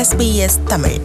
SBS Tamil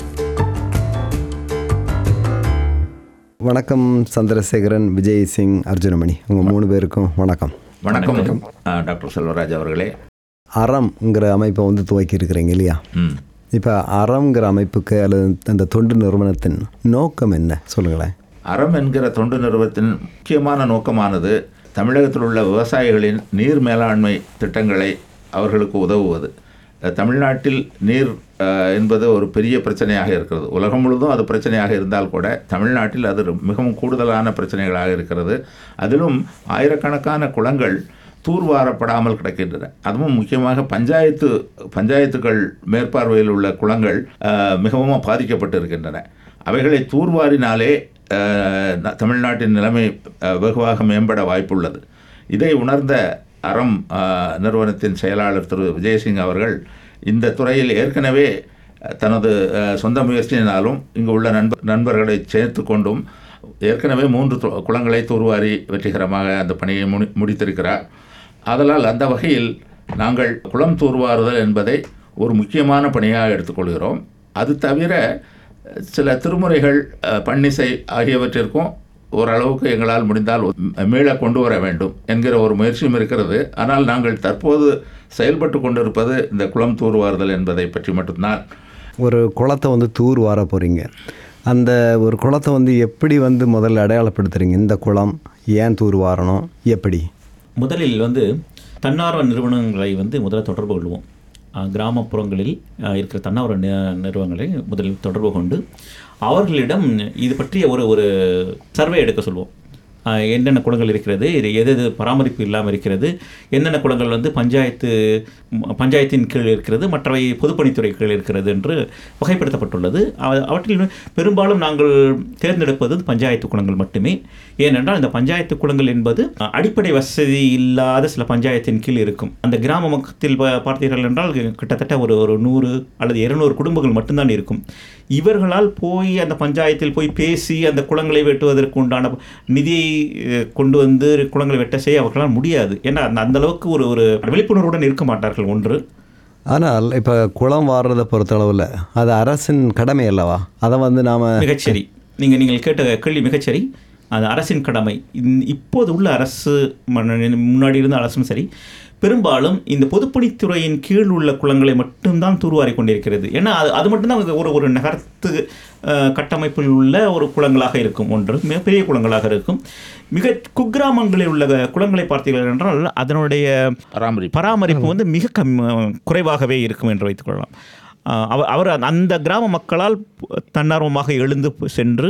வணக்கம் சந்திரசேகரன் விஜய் சிங் அர்ஜுனமணி உங்கள் மூணு பேருக்கும் வணக்கம் வணக்கம் ஆ, டாக்டர் செல்வராஜ் அவர்களே அறம்ங்கிற அமைப்பை வந்து துவக்கி இருக்கிறீங்க இல்லையா ம் இப்போ அறம்ங்கிற அமைப்புக்கு அல்லது அந்த தொண்டு நிறுவனத்தின் நோக்கம் என்ன சொல்லுங்களேன் அறம் என்கிற தொண்டு நிறுவனத்தின் முக்கியமான நோக்கமானது தமிழகத்தில் உள்ள விவசாயிகளின் நீர் மேலாண்மை திட்டங்களை அவர்களுக்கு உதவுவது அஹ், தமிழ்நாட்டில் நீர் அஹ், என்பது ஒரு பெரிய பிரச்சனையாக இருக்கிறது உலகம் முழுதும் அது பிரச்சனையாக இருந்தால் கூட தமிழ்நாட்டில் அது ரொ- மிகவும் கூடுதலான பிரச்சனைகளாக இருக்கிறது அதிலும் ஆயிரக்கணக்கான குளங்கள் தூர்வாரப்படாமல் கிடக்கின்றன அதுவும் முக்கியமாக பஞ்சாயத்து பஞ்சாயத்துகள் மேற்பார்வையில் உள்ள குளங்கள் அஹ், மிகவும் பாதிக்கப்பட்டு இருக்கின்றன அவைகளை தூர்வாரினாலே அஹ், ந- தமிழ்நாட்டின் நிலைமை அஹ், வெகுவாக மேம்பட வாய்ப்புள்ளது இதை உணர்ந்த அறம் அஹ், நிறுவனத்தின் செயலாளர் திரு விஜயசிங் அவர்கள் இந்த துறையில் ஏற்கனவே அஹ், தனது அஹ், சொந்த முயற்சியினாலும் இங்கு உள்ள நண்பர் நண்பர்களை சேர்த்து கொண்டும் ஏற்கனவே மூன்று து- குளங்களை தூர்வாரி வெற்றிகரமாக அந்த பணியை முடி முடித்திருக்கிறார் ஆதலால் அந்த வகையில் நாங்கள் குளம் தூர்வாறுதல் என்பதை ஒரு முக்கியமான பணியாக எடுத்துக்கொள்கிறோம் அது தவிர அஹ், சில திருமுறைகள் அஹ், பன்னிசை ஆகியவற்றிற்கும் ஓரளவுக்கு எங்களால் முடிந்தால் மீள கொண்டு வர வேண்டும் என்கிற ஒரு முயற்சியும் இருக்கிறது ஆனால் நாங்கள் தற்போது செயல்பட்டு கொண்டிருப்பது இந்த குளம் தூர்வாறுதல் என்பதை பற்றி மட்டும்தான் ஒரு குளத்தை வந்து தூர் வார போகிறீங்க அந்த ஒரு குளத்தை வந்து எப்படி வந்து முதல்ல அடையாளப்படுத்துறீங்க இந்த குளம் ஏன் தூர் வாரணும் எப்படி முதலில் வந்து தன்னார்வ நிறுவனங்களை வந்து முதல்ல தொடர்பு கொள்வோம் அஹ் கிராமப்புறங்களில் அஹ் இருக்கிற தன்னார்வ நி- நிறுவனங்களை முதலில் தொடர்பு கொண்டு அவர்களிடம் இது பற்றிய ஒரு ஒரு சர்வே எடுக்க சொல்வோம் அஹ் என்னென்ன குளங்கள் இருக்கிறது இது எது எது பராமரிப்பு இல்லாமல் இருக்கிறது என்னென்ன குளங்கள் வந்து பஞ்சாயத்து ம், பஞ்சாயத்தின் கீழ் இருக்கிறது மற்றவை பொதுப்பணித்துறை கீழ் இருக்கிறது என்று வகைப்படுத்தப்பட்டுள்ளது அவ- அவற்றில் பெரும்பாலும் நாங்கள் தேர்ந்தெடுப்பது பஞ்சாயத்து குளங்கள் மட்டுமே ஏனென்றால் இந்த பஞ்சாயத்து குளங்கள் என்பது அஹ், அடிப்படை வசதி இல்லாத சில பஞ்சாயத்தின் கீழ் இருக்கும் அந்த கிராம மக்கத்தில் பா- பார்த்தீர்கள் என்றால் கிட்டத்தட்ட ஒரு ஒரு நூறு அல்லது இருநூறு குடும்பங்கள் மட்டும்தான் இருக்கும் இவர்களால் போய் அந்த பஞ்சாயத்தில் போய் பேசி அந்த குளங்களை வெட்டுவதற்கு உண்டான நிதியை அஹ், கொண்டு வந்து குளங்களை வெட்ட செய்ய அவர்களால் முடியாது ஏன்னா அந்த அந்த அளவுக்கு ஒரு ஒரு விழிப்புணர்வுடன் இருக்க மாட்டார்கள் ஒன்று ஆனால் இப்போ குளம் வாடுறதை பொறுத்தளவில் அது அரசின் கடமை அல்லவா அதை வந்து நாம் மிகச்சரி நீங்கள் நீங்கள் கேட்ட கேள்வி மிகச்சரி அது அரசின் கடமை இந்- இப்போது உள்ள அரசு மன்ன- முன்னாடி இருந்த அரசும் சரி பெரும்பாலும் இந்த பொதுப்பணித்துறையின் கீழ் உள்ள குளங்களை மட்டும்தான் தூர்வாரி கொண்டிருக்கிறது ஏன்னா அது அது மட்டும்தான் ஒரு ஒரு நகரத்து அஹ், கட்டமைப்பில் உள்ள ஒரு குளங்களாக இருக்கும் ஒன்று மிகப்பெரிய குளங்களாக இருக்கும் மிக குக்கிராமங்களில் உள்ள குளங்களை பார்த்தீர்கள் என்றால் அதனுடைய பராமரிப்பு பராமரிப்பு வந்து மிக கம் குறைவாகவே இருக்கும் என்று வைத்துக்கொள்ளலாம் ஆஹ் அவ- அவர் அந்த கிராம மக்களால் ப- தன்னார்வமாக எழுந்து ப- சென்று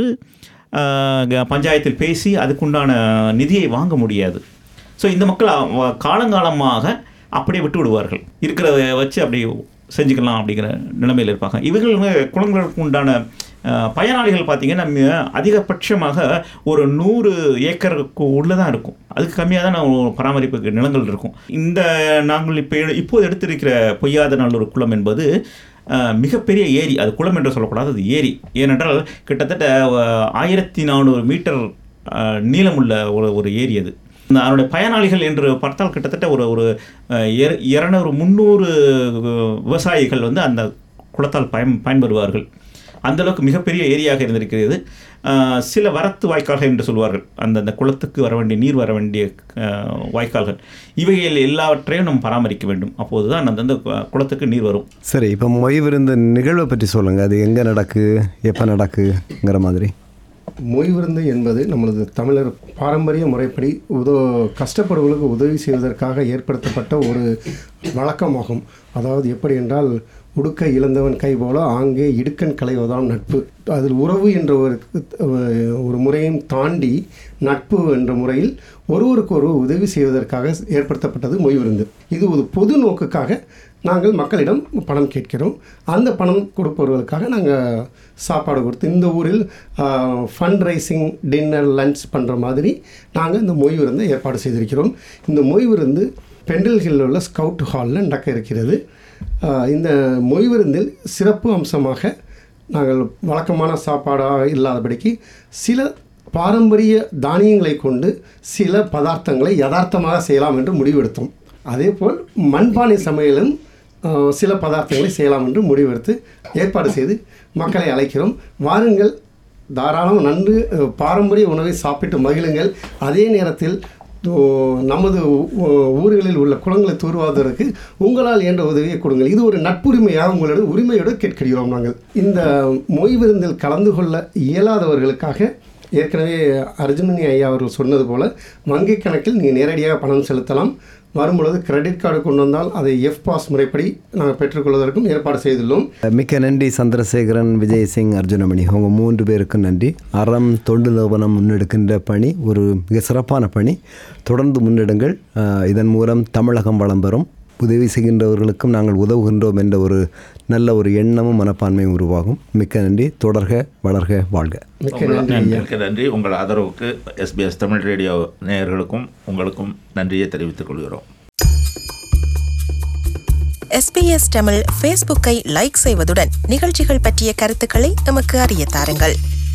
ஆஹ் க- பஞ்சாயத்தில் பேசி அதுக்குண்டான நிதியை வாங்க முடியாது ஸோ இந்த மக்கள் அவ- காலங்காலமாக அப்படியே விட்டு விடுவார்கள் இருக்கிறத வச்சு அப்படி செஞ்சுக்கலாம் அப்படிங்கிற நிலைமையில் இருப்பாங்க இவர்கள் குளங்களுக்கு உண்டான ஆஹ், பயனாளிகள் பார்த்தீங்கன்னா மி- அதிகபட்சமாக ஒரு நூறு ஏக்கருக்கு உள்ளே தான் இருக்கும் அதுக்கு கம்மியாக தான் நான் பராமரிப்புக்கு நிலங்கள் இருக்கும் இந்த நாங்கள் இப்போ இப்போது எடுத்திருக்கிற பொய்யாத நல்லூர் குளம் என்பது ஆஹ், மிகப்பெரிய ஏரி அது குளம் என்று சொல்லக்கூடாது அது ஏரி ஏனென்றால் கிட்டத்தட்ட ஆஹ், ஆயிரத்தி நானூறு மீட்டர் ஆஹ், நீளமுள்ள ஒரு ஒரு ஏரி அது இந்த அதனுடைய பயனாளிகள் என்று பார்த்தால் கிட்டத்தட்ட ஒரு ஒரு அஹ், இர- இருநூறு முந்நூறு விவசாயிகள் வந்து அந்த குளத்தால் பயன் பயன்பெறுவார்கள் அந்த அளவுக்கு மிகப்பெரிய ஏரியாக இருந்திருக்கிறது அஹ், சில வரத்து வாய்க்கால்கள் என்று சொல்வார்கள் அந்த அந்த குளத்துக்கு வர வேண்டிய நீர் வர வேண்டிய அஹ், வாய்க்கால்கள் இவைகள் எல்லாவற்றையும் நாம் பராமரிக்க வேண்டும் அப்போது தான் அந்த அந்த குளத்துக்கு நீர் வரும் சரி இப்போ மொய் விருந்து நிகழ்வை பற்றி சொல்லுங்கள் அது எங்கே நடக்கு எப்போ நடக்குங்கிற மாதிரி மொய் விருந்து என்பது நம்மளது தமிழர் பாரம்பரிய முறைப்படி உதோ கஷ்டப்படுவர்களுக்கு உதவி செய்வதற்காக ஏற்படுத்தப்பட்ட ஒரு வழக்கமாகும் அதாவது எப்படி என்றால் உடுக்க இழந்தவன் கை போல ஆங்கே இடுக்கன் களைவதாம் நட்பு அதில் உறவு என்ற ஒரு அஹ், ஒரு முறையும் தாண்டி நட்பு என்ற முறையில் ஒருவருக்கு ஒரு உதவி செய்வதற்காக ஏற்படுத்தப்பட்டது மொய் விருந்து இது ஒரு பொது நோக்குக்காக நாங்கள் மக்களிடம் பணம் கேட்கிறோம் அந்த பணம் கொடுப்பவர்களுக்காக நாங்கள் சாப்பாடு கொடுத்து இந்த ஊரில் ஃபண்ட் ரைசிங் டின்னர் லஞ்ச் பண்ணுற மாதிரி நாங்கள் இந்த மொய் விருந்தை ஏற்பாடு செய்திருக்கிறோம் இந்த மொய் விருந்து பெண்டில் ஹில்லில் உள்ள ஸ்கவுட் ஹாலில் நடக்க இருக்கிறது ஆஹ் இந்த மொய் விருந்தில் சிறப்பு அம்சமாக நாங்கள் வழக்கமான சாப்பாடாக இல்லாதபடிக்கு சில பாரம்பரிய தானியங்களை கொண்டு சில பதார்த்தங்களை யதார்த்தமாக செய்யலாம் என்று முடிவெடுத்தோம் அதேபோல் மண்பானை சமையலும் அஹ், சில பதார்த்தங்களை செய்யலாம் என்று முடிவெடுத்து ஏற்பாடு செய்து மக்களை அழைக்கிறோம் வாருங்கள் தாராளம் நன்கு அஹ், பாரம்பரிய உணவை சாப்பிட்டு மகிழுங்கள் அதே நேரத்தில் ஓ, நமது ஊ- ஊர்களில் உள்ள குளங்களை தூர்வாவதற்கு உங்களால் என்ற உதவியை கொடுங்கள் இது ஒரு நட்புரிமையாக உங்களோட உரிமையோடு கேட்கிறோம் நாங்கள் இந்த மொய் விருந்தில் கலந்து கொள்ள இயலாதவர்களுக்காக ஏற்கனவே அர்ஜுனனி ஐயா அவர்கள் சொன்னது போல வங்கி கணக்கில் நீங்கள் நேரடியாக பணம் செலுத்தலாம் வரும்பொழுது கிரெடிட் கார்டு கொண்டு வந்தால் அதை எஃப் பாஸ் முறைப்படி நாங்கள் பெற்றுக்கொள்வதற்கும் ஏற்பாடு செய்துள்ளோம் மிக்க நன்றி சந்திரசேகரன் விஜய் சிங் அர்ஜுனமணி அவங்க மூன்று பேருக்கும் நன்றி அறம் தொண்டு நிறுவனம் முன்னெடுக்கின்ற பணி ஒரு மிக சிறப்பான பணி தொடர்ந்து முன்னெடுங்கள் அஹ், இதன் மூலம் தமிழகம் வளம் பெறும் உதவி செய்கின்றவர்களுக்கும் நாங்கள் உதவுகின்றோம் என்ற ஒரு நல்ல ஒரு எண்ணமும் மனப்பான்மையும் உருவாகும் மிக்க நன்றி தொடர்க வளர்க வாழ்க மிக்க உங்கள் நன்றி ஐயா மிக்க நன்றி உங்கள் ஆதரவுக்கு எஸ்பிஎஸ் தமிழ் ரேடியோ நேயர்களுக்கும் உங்களுக்கும் நன்றியை தெரிவித்துக் கொள்கிறோம் எஸ்பிஎஸ் தமிழ் ஃபேஸ்புக்கை லைக் செய்வதுடன் நிகழ்ச்சிகள் பற்றிய கருத்துக்களை எமக்கு அறிய தாருங்கள்